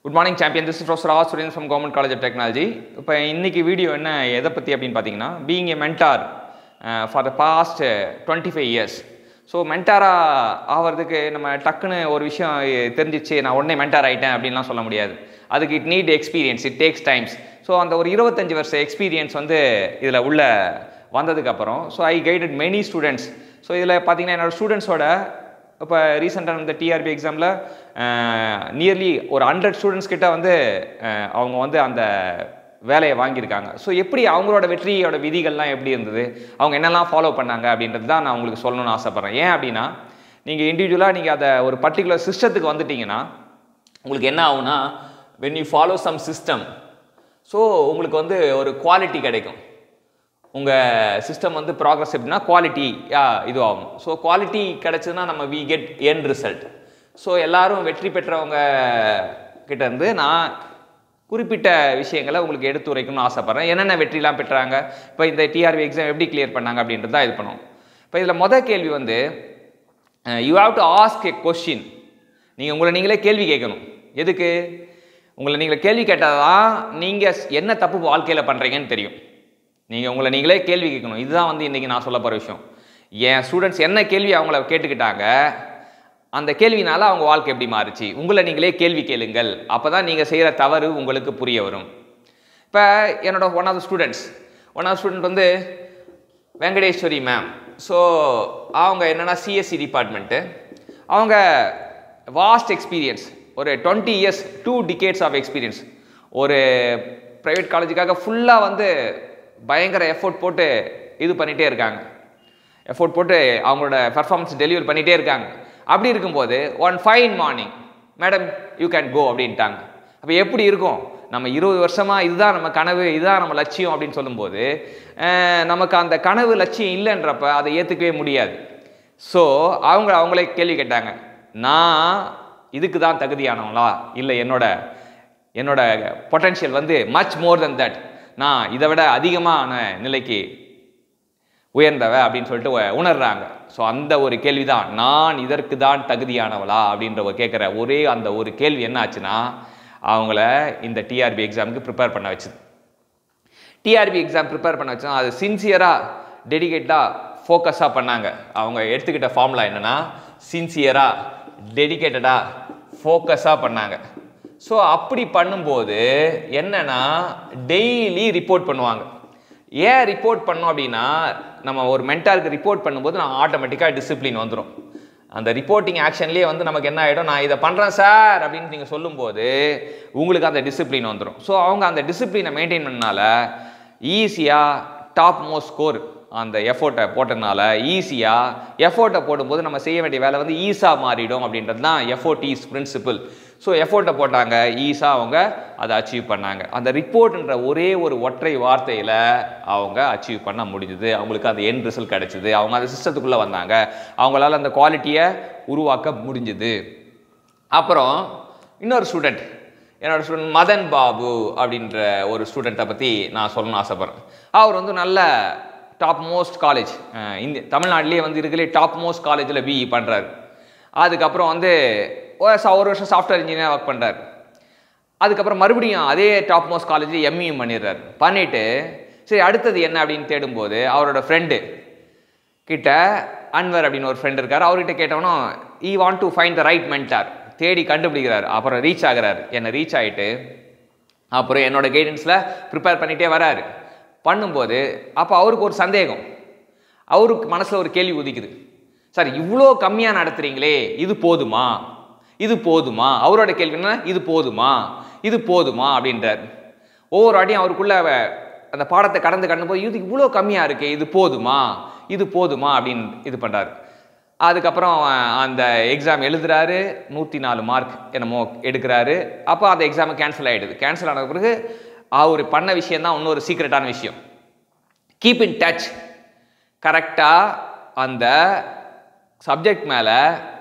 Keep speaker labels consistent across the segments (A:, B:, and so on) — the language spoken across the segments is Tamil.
A: good morning champion this professor R Surendra from government college of technology இப்போ இன்னைக்கு வீடியோ என்ன எதை பற்றி அப்படின்னு பார்த்தீங்கன்னா being a mentor for the past twenty five years so மென்டாராக ஆகிறதுக்கு நம்ம டக்குன்னு ஒரு விஷயம் தெரிஞ்சிச்சு நான் உடனே மென்டார் ஆகிட்டேன் அப்படின்லாம் சொல்ல முடியாது அதுக்கு it need experience it takes times so அந்த ஒரு இருபத்தஞ்சு வருஷ எக்ஸ்பீரியன்ஸ் வந்து இதில் உள்ள வந்ததுக்கப்புறம் so I guided many students so இதில் பார்த்தீங்கன்னா என்னோடய ஸ்டூடெண்ட்ஸோட இப்போ ரீசெண்டாக இந்த டிஆர்பி எக்ஸாமில் நியர்லி ஒரு ஹண்ட்ரட் ஸ்டூடெண்ட்ஸ் கிட்ட வந்து அஹ், அவங்க வந்து அந்த வேலையை வாங்கியிருக்காங்க ஸோ எப்படி அவங்களோட வெற்றியோட விதிகள்லாம் எப்படி இருந்தது அவங்க என்னெல்லாம் ஃபாலோ பண்ணாங்க அப்படின்றது தான் நான் உங்களுக்கு சொல்லணும்னு ஆசைப்பட்றேன் ஏன் அப்படின்னா நீங்கள் இண்டிவிஜுவலாக நீங்கள் அதை ஒரு பர்டிகுலர் சிஸ்டத்துக்கு வந்துட்டீங்கன்னா உங்களுக்கு என்ன ஆகும்னா when you follow some system so உங்களுக்கு வந்து ஒரு குவாலிட்டி கிடைக்கும் உங்கள் சிஸ்டம் வந்து ப்ராக்ரஸ் எப்படின்னா குவாலிட்டி இதுவாகும் ஸோ குவாலிட்டி கிடச்சதுன்னா நம்ம we get an result so எல்லாரும் வெற்றி பெற்றவங்க கிட்ட இருந்து நான் குறிப்பிட்ட விஷயங்களை உங்களுக்கு எடுத்து உரைக்கணும்னு ஆசைப்பட்றேன் என்னென்ன வெற்றிலாம் பெற்றாங்க இப்போ இந்த டிஆர்பி எக்ஸாம் எப்படி கிளியர் பண்ணாங்க அப்படின்றது தான் இது பண்ணுவோம் இப்போ இதில் மொதல் கேள்வி வந்து you have to ask a question நீங்கள் உங்களை நீங்களே கேள்வி கேட்கணும் எதுக்கு உங்களை நீங்களே கேள்வி கேட்டால் தான் நீங்கள் என்ன தப்பு வாழ்க்கையில் பண்ணுறீங்கன்னு தெரியும் நீங்கள் உங்களை நீங்களே கேள்வி கேட்கணும் இதுதான் வந்து இன்றைக்கி நான் சொல்ல போகிற விஷயம் என் ஸ்டூடெண்ட்ஸ் என்ன கேள்வி அவங்கள கேட்டுக்கிட்டாங்க அந்த கேள்வினால அவங்க வாழ்க்கை எப்படி மாறுச்சு உங்களை நீங்களே கேள்வி கேளுங்கள் அப்போ தான் நீங்கள் செய்கிற தவறு உங்களுக்கு புரிய வரும் இப்போ என்னோட one of the students one of student வந்து வெங்கடேஸ்வரி மேம் ஸோ அவங்க என்னென்னா சிஎஸ்சி டிபார்ட்மெண்ட்டு அவங்க வாஸ்ட் எக்ஸ்பீரியன்ஸ் ஒரு twenty years two decades of experience ஒரு ப்ரைவேட் காலேஜுக்காக ஃபுல்லாக வந்து பயங்கர எஃபோர்ட் போட்டு இது பண்ணிகிட்டே இருக்காங்க எஃபோர்ட் போட்டு அவங்களோட பர்ஃபார்மன்ஸ் டெலிவர் பண்ணிகிட்டே இருக்காங்க அப்படி இருக்கும்போது one fine morning madam you can go அப்படின்ட்டாங்க அப்போ எப்படி இருக்கும் நம்ம இருபது வருஷமாக இதுதான் நம்ம கனவு இதுதான் நம்ம லட்சியம் அப்படின்னு சொல்லும்போது அஹ், நமக்கு அந்த கனவு லட்சியம் இல்லைன்றப்ப அதை ஏற்றுக்கவே முடியாது ஸோ அவங்க அவங்களே கேள்வி கேட்டாங்க நான் இதுக்கு தான் தகுதியானவங்களா இல்லை என்னோட என்னோட பொட்டன்ஷியல் வந்து மச் மோர் தென் தட் நான் இதை விட அதிகமான நிலைக்கு உயர்ந்தவ அப்படின்னு சொல்லிட்டு உ- உணர்றாங்க ஸோ அந்த ஒரு கேள்வி தான் நான் இதற்கு தான் தகுதியானவளா அப்படின்ற ஒரு கேட்குற ஒரே அந்த ஒரு கேள்வி என்ன ஆச்சுன்னா அவங்கள இந்த டிஆர்பி எக்ஸாமுக்கு ப்ரிப்பேர் பண்ண வச்சுது டிஆர்பி எக்ஸாம் ப்ரிப்பேர் பண்ண வச்சோம் அது சின்சியராக டெடிகேட்டாக ஃபோக்கஸாக பண்ணாங்க அவங்க எடுத்துக்கிட்ட ஃபார்முலா என்னென்னா சின்சியராக டெடிகேட்டடாக ஃபோக்கஸாக பண்ணாங்க ஸோ அப்படி பண்ணும்போது என்னன்னா டெய்லி ரிப்போர்ட் பண்ணுவாங்க ஏன் ரிப்போர்ட் பண்ணோம் அப்படின்னா நம்ம ஒரு மென்டாருக்கு ரிப்போர்ட் பண்ணும்போது நான் ஆட்டோமேட்டிக்காக டிசிப்ளின் வந்துடும் அந்த ரிப்போர்ட்டிங் ஆக்ஷன்லேயே வந்து நமக்கு என்ன ஆகிடும் நான் இதை பண்ணுறேன் சார் அப்படின்னு நீங்கள் சொல்லும்போது உங்களுக்கு அந்த டிசிப்ளின் வந்துடும் ஸோ அவங்க அந்த டிசிப்ளினை மெயின்டைன் பண்ணனால ஈஸியாக டாப் மோஸ்ட் ஸ்கோர் அந்த எஃபோர்ட்டை போட்டதுனால ஈஸியாக எஃபோர்ட்டை போடும்போது நம்ம செய்ய வேண்டிய வேலை வந்து ஈஸாக மாறிடும் அப்படின்றது தான் எஃபோர்ட் ஈஸ் பிரின்சிபிள் ஸோ எஃபோர்ட்டை போட்டாங்க ஈஸாக அவங்க அதை அச்சீவ் பண்ணாங்க அந்த ரிப்போர்ட்ன்ற ஒரே ஒரு ஒற்றை வார்த்தையில் அவங்க அச்சீவ் பண்ண முடிஞ்சுது அவங்களுக்கு அந்த என் ரிசல்ட் கிடச்சிது அவங்க அந்த சிஸ்டத்துக்குள்ளே வந்தாங்க அவங்களால அந்த குவாலிட்டியை உருவாக்க முடிஞ்சுது அப்புறம் இன்னொரு ஸ்டூடெண்ட் என்னோட ஸ்டூடெண்ட் மதன் பாபு அப்படின்ற ஒரு ஸ்டூடெண்ட்டை பற்றி நான் சொல்லணும்னு ஆசைப்பட்றேன் அவர் வந்து நல்ல டாப் மோஸ்ட் காலேஜ் இந்திய தமிழ்நாட்டிலேயே வந்து இருக்கிற டாப் மோஸ்ட் காலேஜில் பிஇ பண்ணுறாரு அதுக்கப்புறம் வந்து ஒரு ச- ஒரு வருஷம் சாஃப்ட்வேர் இன்ஜினியர் ஒர்க் பண்ணுறாரு அதுக்கப்புறம் மறுபடியும் அதே டாப் மோஸ்ட் காலேஜில் எம்இயும் பண்ணிடுறாரு பண்ணிவிட்டு சரி அடுத்தது என்ன அப்படின்னு தேடும்போது அவரோட ஃப்ரெண்டு கிட்ட அன்வர் அப்படின்னு ஒரு ஃப்ரெண்ட் இருக்கார் அவர்கிட்ட கேட்டவனும் I want to find the right mentor தேடி கண்டுபிடிக்கிறார் அப்புறம் ரீச் ஆகுறாரு என்னை ரீச் ஆகிட்டு அப்புறம் என்னோட கைடன்ஸில் ப்ரிப்பேர் பண்ணிகிட்டே வராரு பண்ணும்போது அப்போ அவருக்கு ஒரு சந்தேகம் அவருக்கு மனசில் ஒரு கேள்வி உதிக்குது சார் இவ்வளோ கம்மியாக நடத்துறீங்களே இது போதுமா இது போதுமா அவரோட கேள்வி என்ன இது போதுமா இது போதுமா அப்படின்றார் ஒவ்வொரு வாட்டியும் அவருக்குள்ள அவ- அந்த பாடத்தை கடந்து கடந்து போய் இது இவ்வளோ கம்மியாக இருக்கே இது போதுமா இது போதுமா அப்படின்னு இது பண்ணுறாரு அதுக்கப்புறம் அவன் அந்த எக்ஸாம் எழுதுறாரு நூற்றி நாலு மார்க் என்னமோ எடுக்கிறாரு அப்போ அந்த எக்ஸாம் கேன்சல் ஆகிடுது கேன்சல் ஆன பிறகு அவர் பண்ண விஷயம் தான் இன்னொரு சீக்ரெட்டான விஷயம் கீப் இன் டச் கரெக்டாக அந்த சப்ஜெக்ட் மேலே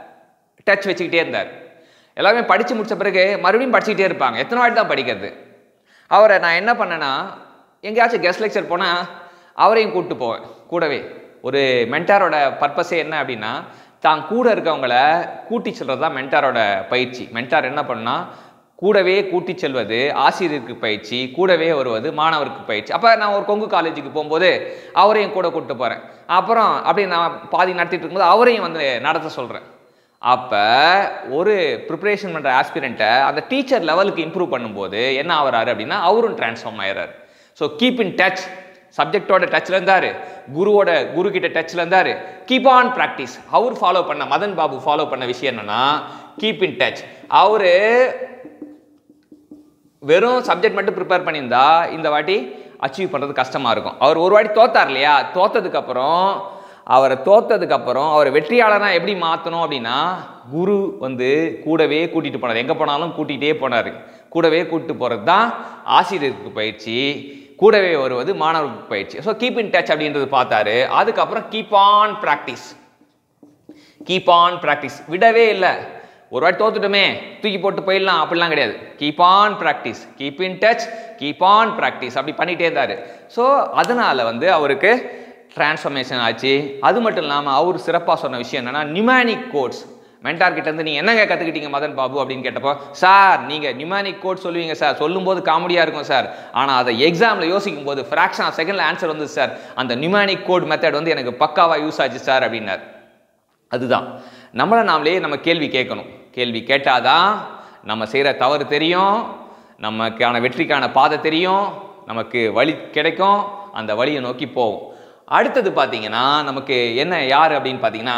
A: டச் வச்சுக்கிட்டே இருந்தார் எல்லாமே படித்து முடிச்ச பிறகு மறுபடியும் படிச்சுக்கிட்டே இருப்பாங்க எத்தனை வாட்டி தான் படிக்கிறது அவரை நான் என்ன பண்ணேன்னா எங்கேயாச்சும் கெஸ்ட் லெக்சர் போனால் அவரையும் கூப்பிட்டு போவேன் கூடவே ஒரு மென்டாரோட பர்பஸே என்ன அப்படின்னா தான் கூட இருக்கவங்கள கூட்டி சொல்கிறது தான் மென்டாரோட பயிற்சி மென்டார் என்ன பண்ணா கூடவே கூட்டி செல்வது ஆசிரியருக்கு பயிற்சி கூடவே வருவது மாணவருக்கு பயிற்சி அப்போ நான் ஒரு கொங்கு காலேஜுக்கு போகும்போது அவரையும் கூட கூப்பிட்டு போகிறேன் அப்புறம் அப்படி நான் பாதி நடத்திட்டு இருக்கும்போது அவரையும் வந்து நடத்த சொல்கிறேன் அப்போ ஒரு ப்ரிப்பரேஷன் பண்ணுற ஆஸ்பிரண்ட்டை அந்த டீச்சர் லெவலுக்கு இம்ப்ரூவ் பண்ணும்போது என்ன ஆகுறாரு அப்படின்னா அவரும் டிரான்ஸ்ஃபார்ம் ஆயிடுறாரு ஸோ கீப் இன் டச் சப்ஜெக்டோட டச்சில் இருந்தார் குருவோட குரு கிட்ட டச்சில் இருந்தார் கீப் ஆன் ப்ராக்டிஸ் அவர் ஃபாலோ பண்ண மதன் பாபு ஃபாலோ பண்ண விஷயம் என்னன்னா கீப் இன் டச் அவரு வெறும் சப்ஜெக்ட் மட்டும் ப்ரிப்பேர் பண்ணியிருந்தா இந்த வாட்டி அச்சீவ் பண்ணுறது கஷ்டமாக இருக்கும் அவர் ஒரு வாட்டி தோத்தார் இல்லையா தோத்ததுக்கு அப்புறம் அவரை தோத்ததுக்கு அப்புறம் அவரை வெற்றியாளராக எப்படி மாற்றணும் அப்படின்னா குரு வந்து கூடவே கூட்டிகிட்டு போனார் எங்கே போனாலும் கூட்டிகிட்டே போனார் கூடவே கூட்டிட்டு போகிறது தான் ஆசிரியருக்கு பயிற்சி கூடவே வருவது மாணவருக்கு பயிற்சி ஸோ கீப் இன் டச் அப்படின்றது பார்த்தாரு அதுக்கப்புறம் keep on practice keep on practice விடவே இல்லை ஒரு வாட்டி தோத்துட்டோமே தூக்கி போட்டு போயிடலாம் அப்படிலாம் கிடையாது keep on practice keep in touch keep on practice அப்படி பண்ணிகிட்டே இருந்தார் ஸோ அதனால் வந்து அவருக்கு டிரான்ஸ்ஃபர்மேஷன் ஆச்சு அது மட்டும் இல்லாமல் அவர் சிறப்பாக சொன்ன விஷயம் என்னென்னா நியூமானிக் கோட்ஸ் மென்டார் கிட்ட இருந்து நீங்கள் என்னங்க கற்றுக்கிட்டீங்க மதன் பாபு அப்படின்னு கேட்டப்போ சார் நீங்கள் நியூமானிக் கோட் சொல்லுவீங்க சார் சொல்லும்போது காமெடியாக இருக்கும் சார் ஆனால் அதை எக்ஸாமில் யோசிக்கும் போது ஃப்ராக்ஷன் ஆஃப் செகண்டில் ஆன்சர் வந்து சார் அந்த நியூமானிக் கோட் மெத்தட் வந்து எனக்கு பக்காவாக யூஸ் ஆச்சு சார் அப்படின்னார் அதுதான் நம்மளை நாமளே நம்ம கேள்வி கேட்கணும் கேள்வி கேட்டாதான் நம்ம செய்கிற தவறு தெரியும் நமக்கான வெற்றிக்கான பாதை தெரியும் நமக்கு வழி கிடைக்கும் அந்த வழியை நோக்கி போவோம் அடுத்தது பார்த்தீங்கன்னா நமக்கு என்ன யார் அப்படின்னு பார்த்தீங்கன்னா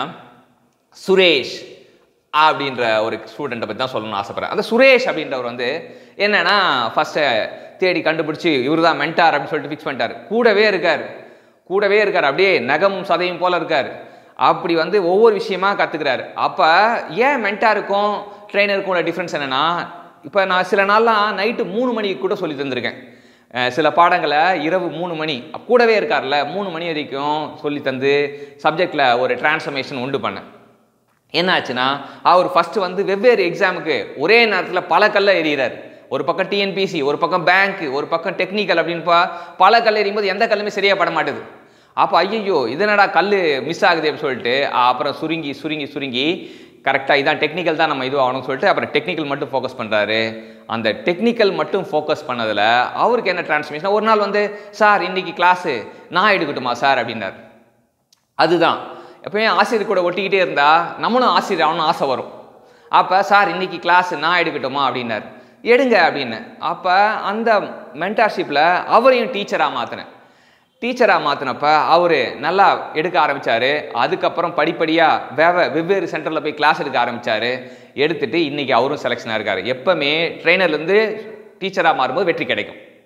A: சுரேஷ் அப்படின்ற ஒரு ஸ்டூடெண்ட்டை பற்றி தான் சொல்லணும்னு ஆசைப்பட்றேன் அந்த சுரேஷ் அப்படின்றவர் வந்து என்னன்னா ஃபஸ்ட்டு தேடி கண்டுபிடிச்சி இவர் தான் மென்டார் அப்படின்னு சொல்லிட்டு ஃபிக்ஸ் பண்ணிட்டார் கூடவே இருக்கார் கூடவே இருக்கார் அப்படியே நகமும் சதையும் போல இருக்கார் அப்படி வந்து ஒவ்வொரு விஷயமா கற்றுக்கிறாரு அப்போ ஏன் மென்டாருக்கும் ட்ரெயினருக்கும் உள்ள டிஃப்ரென்ஸ் என்னென்னா இப்போ நான் சில நாள்லாம் நைட்டு மூணு மணிக்கு கூட சொல்லி தந்திருக்கேன் அஹ் சில பாடங்களை இரவு மூணு மணி கூடவே இருக்கார்ல மூணு மணி வரைக்கும் சொல்லி தந்து சப்ஜெக்டில் ஒரு டிரான்ஸ்ஃபர்மேஷன் உண்டு பண்ணேன் என்ன ஆச்சுன்னா அவர் ஃபஸ்ட்டு வந்து வெவ்வேறு எக்ஸாமுக்கு ஒரே நேரத்தில் பல கல்ல எறிகிறார் ஒரு பக்கம் டிஎன்பிசி ஒரு பக்கம் பேங்க் ஒரு பக்கம் டெக்னிக்கல் அப்படின்னு பா பல கல் எறியும்போது எந்த கல்லுமே சரியாக பட மாட்டுது அப்போ ஐயோ இது என்னடா கல் மிஸ் ஆகுது அப்படின்னு சொல்லிட்டு அப்புறம் சுருங்கி சுருங்கி சுருங்கி கரெக்டாக இதான் டெக்னிக்கல் தான் நம்ம இதுவாகணும்னு சொல்லிட்டு அப்புறம் டெக்னிக்கல் மட்டும் ஃபோக்கஸ் பண்ணுறாரு அந்த டெக்னிக்கல் மட்டும் ஃபோக்கஸ் பண்ணதில் அவருக்கு என்ன டிரான்ஸ்மிஷன் ஒரு நாள் வந்து சார் இன்னைக்கு கிளாஸு நான் எடுக்கட்டுமா சார் அப்படின்னார் அதுதான் எப்பயுமே ஆசிரியர் கூட ஒட்டிக்கிட்டே இருந்தா நம்மளும் ஆசிரியர் ஆகணும்னு ஆசை வரும் அப்போ சார் இன்னைக்கு கிளாஸ் நான் எடுக்கட்டுமா அப்படின்னார் எடுங்க அப்படின்னு அப்போ அந்த மென்டார்ஷிப்பில் அவரையும் டீச்சராக மாற்றினேன் டீச்சராக மாற்றினப்ப அவர் நல்லா எடுக்க ஆரம்பித்தார் அதுக்கப்புறம் படிப்படியாக வேவ வெவ்வேறு சென்டரில் போய் கிளாஸ் எடுக்க ஆரம்பித்தார் எடுத்துட்டு இன்றைக்கி அவரும் செலெக்ஷனாக இருக்கார் எப்போவுமே ட்ரெயினர்லேருந்து டீச்சராக மாறும்போது வெற்றி கிடைக்கும்